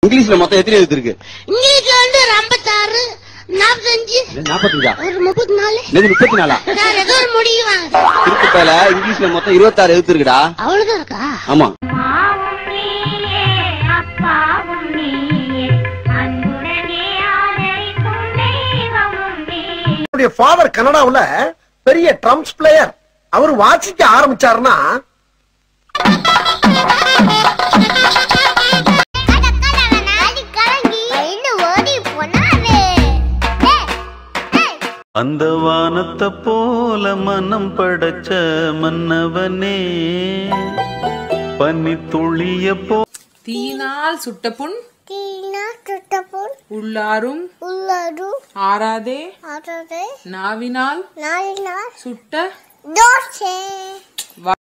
இங்கிலீஷ்ல மொத்தம் எத்தனை எழுத்து இருக்கு இங்கிலீஷ்ல வந்து ஒரு ஐம்பத்தாறு நாற்பத்தஞ்சு நாற்பத்தஞ்சா ஒரு முப்பத்தி நாலு இது முப்பத்தி நாலா சார் ஏதோ ஒரு முடிவு வாங்க திருப்பத்தால இங்கிலீஷ்ல மொத்தம் இருபத்தாறு எழுத்து இருக்குடா அவ்வளவுதான் இருக்கா ஆமா அம்மாவும் நீயே அப்பாவும் நீயே அன்புடனே ஆதரிக்கும் தெய்வமும் நீயே என்னுடைய ஃபாதர் கனடாவுல பெரிய ட்ரம்ஸ் பிளேயர் அவர் வாசிக்க ஆரம்பிச்சாருன்னா அந்த வானத்தை போல மனம் படைச்ச மன்னவனே பனி துளிய போ தீயினால் சுட்ட புண் உள்ளாரும் ஆறாதே நாவினால் சுட்ட தோசை